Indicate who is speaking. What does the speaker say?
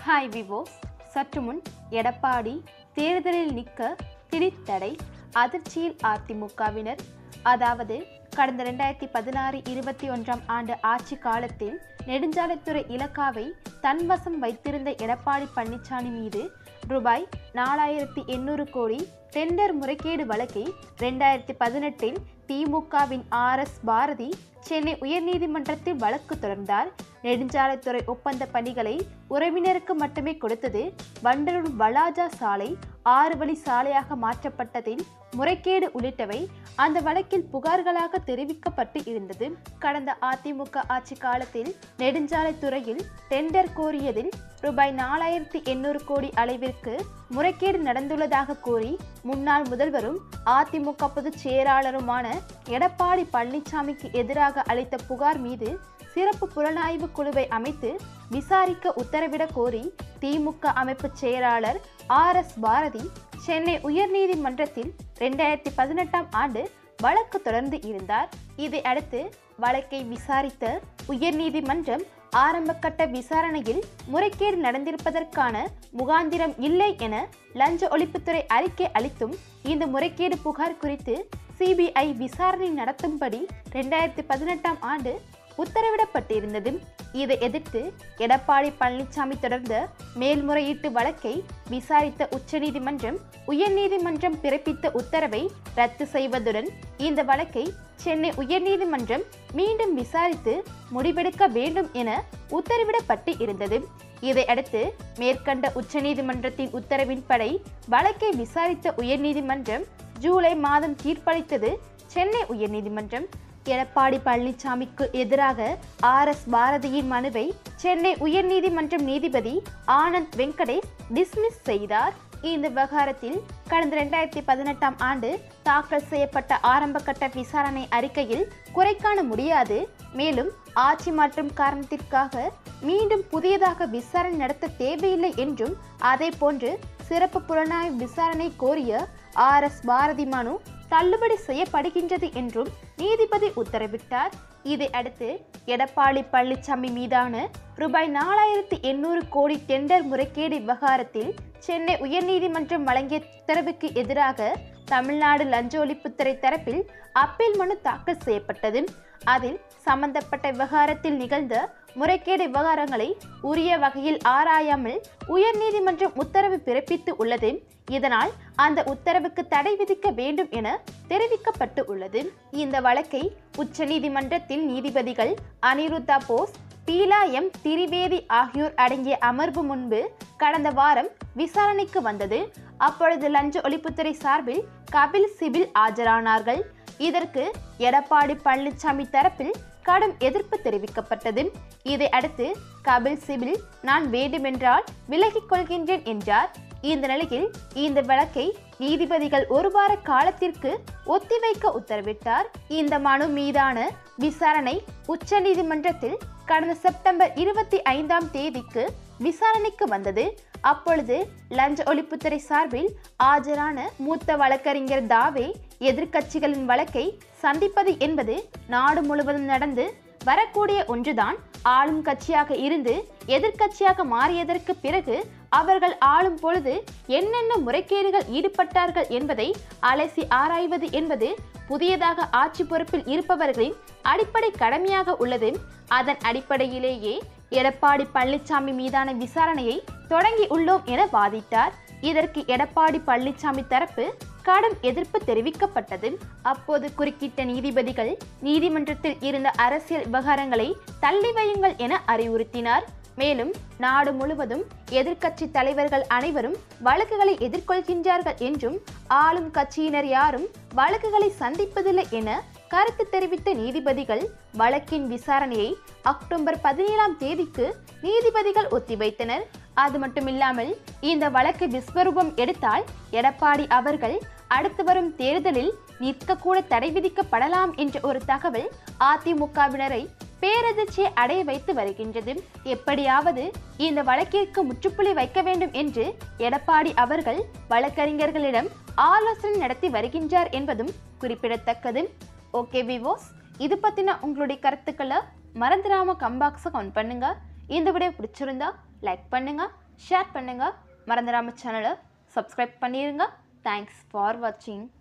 Speaker 1: hi விவோஸ் சற்று முன் எடப்பாடி தேர்தலில் நிற்க திடீர்த்தடை அதிர்ச்சியில் அதிமுகவினர் அதாவது கடந்த ரெண்டாயிரத்தி பதினாறு இருபத்தி ஒன்றாம் ஆண்டு ஆட்சி காலத்தில் நெடுஞ்சாலைத்துறை இலக்காவை தன்வசம் வைத்திருந்த எடப்பாடி பழனிசாமி மீது ரூபாய் நாலாயிரத்தி எண்ணூறு கோடி டெண்டர் முறைகேடு வழக்கை ரெண்டாயிரத்தி பதினெட்டில் திமுகவின் ஆர் எஸ் பாரதி சென்னை உயர்நீதிமன்றத்தில் வழக்கு தொடர்ந்தார் நெடுஞ்சாலைத்துறை ஒப்பந்த பணிகளை உறவினருக்கு மட்டுமே கொடுத்தது வண்டலூர் வளாஜா சாலை ஆறு வழி சாலையாக மாற்றப்பட்டதில் முறைகேடு உள்ளிட்டவை அந்த வழக்கில் புகார்களாக தெரிவிக்கப்பட்டு இருந்தது கடந்த அதிமுக ஆட்சி காலத்தில் நெடுஞ்சாலைத்துறையில் டெண்டர் கோரியதில் ரூபாய் நாலாயிரத்தி எண்ணூறு கோடி அளவிற்கு முறைகேடு நடந்துள்ளதாக கூறி முன்னாள் முதல்வரும் அதிமுக பொதுச் செயலாளருமான எடப்பாடி பழனிசாமிக்கு எதிராக அளித்த புகார் மீது சிறப்பு புலனாய்வு குழுவை அமைத்து விசாரிக்க உத்தரவிடக் கோரி திமுக அமைப்பு செயலாளர் ஆர் எஸ் பாரதி சென்னை உயர்நீதிமன்றத்தில் ரெண்டாயிரத்தி பதினெட்டாம் ஆண்டு வழக்கு தொடர்ந்து இருந்தார் இதை அடுத்து வழக்கை விசாரித்த உயர்நீதிமன்றம் ஆரம்பகட்ட விசாரணையில் முறைகேடு நடந்திருப்பதற்கான முகாந்திரம் இல்லை என லஞ்ச ஒழிப்புத்துறை அறிக்கை அளித்தும் இந்த முறைகேடு புகார் குறித்து சிபிஐ விசாரணை நடத்தும்படி ரெண்டாயிரத்தி பதினெட்டாம் ஆண்டு உத்தரவிடப்பட்டிருந்தது இதை எதிர்த்து எடப்பாடி பழனிசாமி தொடர்ந்த மேல்முறையீட்டு வழக்கை விசாரித்த உச்சநீதிமன்றம் உயர்நீதிமன்றம் பிறப்பித்த உத்தரவை ரத்து செய்வதுடன் இந்த வழக்கை சென்னை உயர்நீதிமன்றம் மீண்டும் விசாரித்து முடிவெடுக்க வேண்டும் என உத்தரவிடப்பட்டு இருந்தது இதையடுத்து மேற்கண்ட உச்சநீதிமன்றத்தின் உத்தரவின்படி வழக்கை விசாரித்த உயர்நீதிமன்றம் ஜூலை மாதம் தீர்ப்பளித்தது சென்னை உயர்நீதிமன்றம் எடப்பாடி பழனிசாமிக்கு எதிராக ஆர் எஸ் பாரதியின் மனுவை சென்னை உயர்நீதிமன்றம் நீதிபதி ஆனந்த் வெங்கடேஷ் டிஸ்மிஸ் செய்தார் இந்த விவகாரத்தில் கடந்த ரெண்டாயிரத்தி பதினெட்டாம் ஆண்டு தாக்கல் செய்யப்பட்ட ஆரம்பகட்ட விசாரணை அறிக்கையில் குறை காண முடியாது மேலும் ஆட்சி மாற்றம் காரணத்திற்காக மீண்டும் புதியதாக விசாரணை நடத்த தேவையில்லை என்றும் அதே போன்று சிறப்பு புலனாய்வு விசாரணை கோரிய ஆர் எஸ் பாரதி மனு தள்ளுபடி செய்யப்படுகின்றது என்றும் நீதிபதி உத்தரவிட்டார் இதை அடுத்து எடப்பாடி பழனிசாமி மீதான ரூபாய் நாலாயிரத்தி எண்ணூறு கோடி டெண்டர் முறைகேடு விவகாரத்தில் சென்னை உயர்நீதிமன்றம் வழங்கிய உத்தரவுக்கு எதிராக தமிழ்நாடு லஞ்ச ஒழிப்புத்துறை தரப்பில் அப்பீல் மனு தாக்கல் செய்யப்பட்டது அதில் சம்பந்தப்பட்ட விவகாரத்தில் நிகழ்ந்த முறைகேடு விவகாரங்களை உரிய வகையில் ஆராயாமல் உயர்நீதிமன்றம் உத்தரவு பிறப்பித்து உள்ளது இதனால் அந்த உத்தரவுக்கு தடை விதிக்க வேண்டும் என தெரிவிக்கப்பட்டு உள்ளது இந்த வழக்கை உச்சநீதிமன்றத்தில் நீதிபதிகள் அனிருத்தா போஸ் பீலா எம் திரிவேதி ஆகியோர் அடங்கிய அமர்வு முன்பு கடந்த வாரம் விசாரணைக்கு வந்தது அப்பொழுது லஞ்ச ஒழிப்புத்துறை சார்பில் கபில் சிபில் ஆஜரானார்கள் இதற்கு எடப்பாடி பழனிசாமி தரப்பில் கடும் எதிர்ப்பு தெரிவிக்கப்பட்டது இதை அடுத்து கபில் சிபில் நான் வேண்டுமென்றால் விலகிக் கொள்கின்றேன் என்றார் இந்த நிலையில் இந்த வழக்கை நீதிபதிகள் ஒரு வார காலத்திற்கு ஒத்திவைக்க உத்தரவிட்டார் இந்த மனு மீதான விசாரணை உச்சநீதிமன்றத்தில் கடந்த செப்டம்பர் இருபத்தி ஐந்தாம் தேதிக்கு விசாரணைக்கு வந்தது அப்பொழுது லஞ்ச ஒழிப்புத்துறை சார்பில் ஆஜரான மூத்த வழக்கறிஞர் தாவே எதிர்க்கட்சிகளின் வழக்கை சந்திப்பது என்பது நாடு முழுவதும் நடந்து வரக்கூடிய ஒன்றுதான் ஆளும் கட்சியாக இருந்து எதிர்க்கட்சியாக மாறியதற்கு பிறகு அவர்கள் ஆளும் பொழுது என்னென்ன முறைகேடுகள் ஈடுபட்டார்கள் என்பதை அலசி ஆராய்வது என்பது புதியதாக ஆட்சி பொறுப்பில் இருப்பவர்களின் அடிப்படை கடமையாக உள்ளது அதன் அடிப்படையிலேயே எடப்பாடி பழனிசாமி மீதான விசாரணையை தொடங்கி உள்ளோம் என வாதிட்டார் இதற்கு எடப்பாடி பழனிசாமி தரப்பு கடும் எதிர்ப்பு தெரிவிக்கப்பட்டது அப்போது குறுக்கிட்ட நீதிபதிகள் நீதிமன்றத்தில் இருந்த அரசியல் விவகாரங்களை தள்ளி வையுங்கள் என அறிவுறுத்தினார் மேலும் நாடு முழுவதும் எதிர்க்கட்சி தலைவர்கள் அனைவரும் வழக்குகளை எதிர்கொள்கின்றார்கள் என்றும் ஆளும் கட்சியினர் யாரும் வழக்குகளை சந்திப்பதில்லை என கருத்து தெரிவித்த நீதிபதிகள் வழக்கின் விசாரணையை அக்டோபர் பதினேழாம் தேதிக்கு நீதிபதிகள் ஒத்திவைத்தனர் அது மட்டுமில்லாமல் இந்த வழக்கு விஸ்வரூபம் எடுத்தால் எடப்பாடி அவர்கள் அடுத்து வரும் தேர்தலில் நிற்கக்கூட தடை விதிக்கப்படலாம் என்ற ஒரு தகவல் அதிமுகவினரை பேரதிர்ச்சியை அடைய வைத்து வருகின்றது எப்படியாவது இந்த வழக்கிற்கு முற்றுப்புள்ளி வைக்க வேண்டும் என்று எடப்பாடி அவர்கள் வழக்கறிஞர்களிடம் ஆலோசனை நடத்தி வருகின்றார் என்பதும் குறிப்பிடத்தக்கது ஓகே விவோஸ் இது பற்றின உங்களுடைய கருத்துக்களை மறந்துடாம கம்பாக்ஸை கவுண்ட் பண்ணுங்க இந்த வீடியோ பிடிச்சிருந்தா லைக் பண்ணுங்க ஷேர் பண்ணுங்கள் மறந்துடாம சேனலை சப்ஸ்கிரைப் பண்ணிடுங்க தேங்க்ஸ் ஃபார் வாட்சிங்